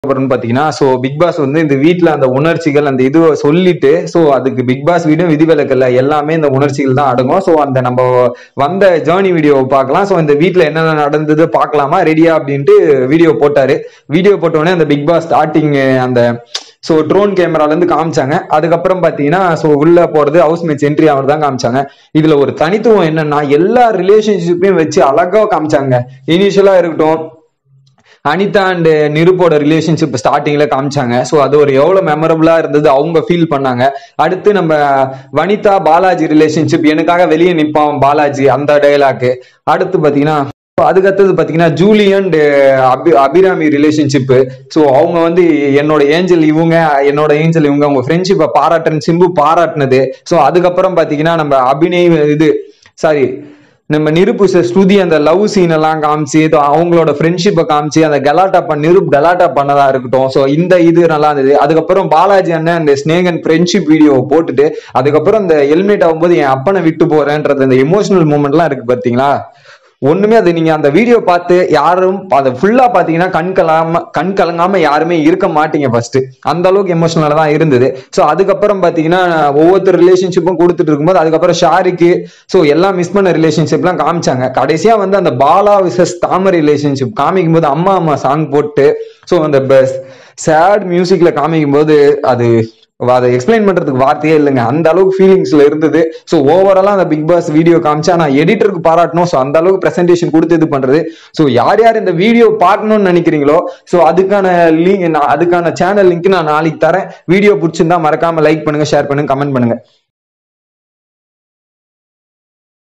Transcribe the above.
அப்புறம் பாத்தீங்கன்னா so big pass வந்து இந்த வீட்ல அந்த உணர்ச்சிகள் அந்த இதுவை சொல்லிட்டு சோ அதுக்கு பிக் பாஸ் வீடியோ விதிவிலக்கல்ல எல்லாமே இந்த உணர்ச்சிகள் தான் அடங்கும் சோ அந்த நம்ம வந்த ஜேர்னி வீடியோவை பார்க்கலாம் சோ இந்த வீட்ல என்னென்ன நடந்தது பார்க்கலாமா ரெடியா அப்படின்ட்டு வீடியோ போட்டாரு வீடியோ போட்ட உடனே அந்த பிக் பாஸ் ஸ்டார்டிங் அந்த ஸோ ட்ரோன் கேமரால இருந்து காமிச்சாங்க அதுக்கப்புறம் பாத்தீங்கன்னா ஸோ உள்ள போறது ஹவுஸ் மேட்ச் என்ட்ரி அவர் தான் காமிச்சாங்க இதுல ஒரு தனித்துவம் என்னன்னா எல்லா ரிலேஷன்ஷிப்பையும் வச்சு அழகா காமிச்சாங்க இனிஷியலா இருக்கட்டும் அனிதா அண்ட் நிருப்போட ரிலேஷன்ஷிப் ஸ்டார்டிங்ல காமிச்சாங்க ஸோ அது ஒரு எவ்வளவு மெமரபிளா இருந்தது அவங்க ஃபீல் பண்ணாங்க அடுத்து நம்ம வனிதா பாலாஜி ரிலேஷன்ஷிப் எனக்காக வெளியே நிப்பான் பாலாஜி அந்த டயலாக் அடுத்து பாத்தீங்கன்னா அதுக்கடுத்தது பாத்தீங்கன்னா Julie and Abhi Abhirami relationship so அவங்க வந்து என்னோட ஏஞ்சல் இவங்க என்னோட ஏஞ்சல் இவங்க அவங்க ஃப்ரெண்ட்ஷிப்பை பாராட்டுன்னு சிம்பு பாராட்டுனது ஸோ அதுக்கப்புறம் பாத்தீங்கன்னா நம்ம அபிநய் இது சாரி நம்ம நிருப்பு ச- ஸ்ருதி அந்த லவ் சீன் எல்லாம் காமிச்சு இது அவங்களோட ஃப்ரெண்ட்ஷிப்பை காமிச்சு அந்த கலாட்டா பண்ண நிருப் கலாட்டா பண்ணதா இருக்கட்டும் ஸோ இந்த இது நல்லா இருந்தது அதுக்கப்புறம் பாலாஜி அண்ணன் அந்த ஸ்னேகன் ஃப்ரெண்ட்ஷிப் வீடியோ போட்டுட்டு அதுக்கப்புறம் அந்த ஹெல்மெட் ஆகும்போது என் அப்பனை விட்டு போறேன்றது அந்த எமோஷனல் மூமெண்ட்லாம் இருக்கு பாத்தீங்களா ஒண்ணுமே அது நீங்க அந்த வீடியோ பார்த்து யாரும் அதை ஃபுல்லா பாத்தீங்கன்னா கண் கலாம கண் கலங்காம யாருமே இருக்க மாட்டீங்க ஃபர்ஸ்ட் அந்த அளவுக்கு எமோஷனலா தான் இருந்தது சோ அதுக்கப்புறம் பாத்தீங்கன்னா ஒவ்வொருத்தர் ரிலேஷன்ஷிப்பும் கொடுத்துட்டு இருக்கும்போது அதுக்கப்புறம் ஷாருக்கு சோ எல்லாம் மிஸ் பண்ண ரிலேஷன்ஷிப்லாம் காமிச்சாங்க கடைசியா வந்து அந்த பாலா விசஸ் தாமரை ரிலேஷன்ஷிப் காமிக்கும் போது அம்மா அம்மா சாங் போட்டு சோ அந்த சேட் மியூசிக்ல காமிக்கும் போது அது அதை எக்ஸ்பிளைன் பண்றதுக்கு வார்த்தையே இல்லைங்க அந்த அளவுக்கு ஃபீலிங்ஸ்ல இருந்தது ஸோ ஓவராலா அந்த பிக் பாஸ் வீடியோ காமிச்சா நான் எடிட்டருக்கு பாராட்டணும் ஸோ அந்த அளவுக்கு பிரசன்டேஷன் கொடுத்து இது பண்றது ஸோ யார் யார் இந்த வீடியோ பார்க்கணும்னு நினைக்கிறீங்களோ ஸோ அதுக்கான லிங்க் அதுக்கான சேனல் லிங்க் நான் நாளைக்கு தரேன் வீடியோ பிடிச்சிருந்தா மறக்காம லைக் பண்ணுங்க ஷேர் பண்ணுங்க கமெண்ட் பண்ணுங்க